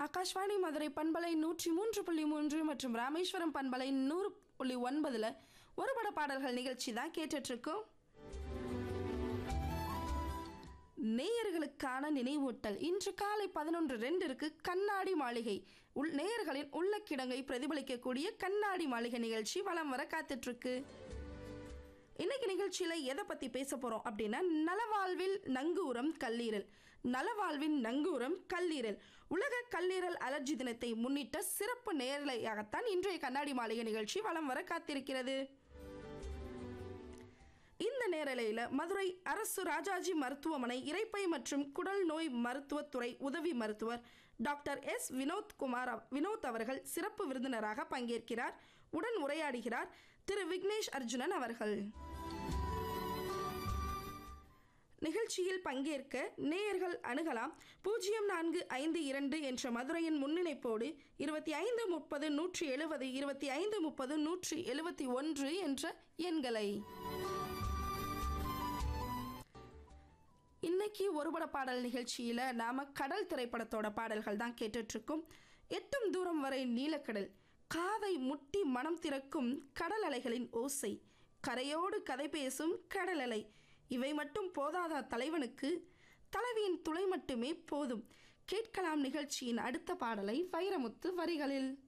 ஆகாஷ்வாணி மதுரை பண்பலை நூற்றி மூன்று புள்ளி மூன்று மற்றும் ராமேஸ்வரம் பண்பலை நூறு புள்ளி ஒன்பதுல ஒரு பட பாடல்கள் நிகழ்ச்சி தான் கேட்டுட்டு இருக்கோம் நேயர்களுக்கான நினைவூட்டல் இன்று காலை பதினொன்று ரெண்டிற்கு கண்ணாடி மாளிகை உள் நேயர்களின் உள்ள கிடங்கை பிரதிபலிக்கக்கூடிய கண்ணாடி மாளிகை நிகழ்ச்சி வலம் வர காத்துட்டு இருக்கு இன்னைக்கு நிகழ்ச்சியில எதை பத்தி பேச போறோம் அப்படின்னா நலவாழ்வில் நங்கூரம் கல்லீரல் நலவாழ்வின் நங்கூரம் கல்லீரல் உலக கல்லீரல் அலர்ஜி தினத்தை முன்னிட்ட சிறப்பு நேரலையாகத்தான் இன்றைய கண்ணாடி மாளிகை நிகழ்ச்சி வலம் வர காத்திருக்கிறது இந்த நேரலையில் மதுரை அரசு ராஜாஜி மருத்துவமனை இரைப்பை மற்றும் குடல் நோய் மருத்துவத்துறை உதவி மருத்துவர் டாக்டர் எஸ் வினோத் குமார் அவ- வினோத் அவர்கள் சிறப்பு விருந்தினராக பங்கேற்கிறார் உடன் உரையாடுகிறார் திரு விக்னேஷ் அர்ஜுனன் அவர்கள் நிகழ்ச்சியில் பங்கேற்க நேயர்கள் அணுகலாம் பூஜ்ஜியம் நான்கு ஐந்து இரண்டு என்ற மதுரையின் முன்னிணைப்போடு இருபத்தி ஐந்து முப்பது நூற்றி எழுபது இருபத்தி ஐந்து முப்பது நூற்றி எழுபத்தி ஒன்று என்ற எண்களை இன்னைக்கு ஒருபட பாடல் நிகழ்ச்சியில் நாம கடல் திரைப்படத்தோட பாடல்கள் தான் கேட்டுட்டு இருக்கோம் எட்டும் தூரம் வரை நீலக்கடல் காதை முட்டி மனம் திறக்கும் கடல் அலைகளின் ஓசை கரையோடு கதை பேசும் கடல் அலை இவை மட்டும் போதாதா தலைவனுக்கு தலைவியின் துளை மட்டுமே போதும் கேட்கலாம் நிகழ்ச்சியின் அடுத்த பாடலை வைரமுத்து வரிகளில்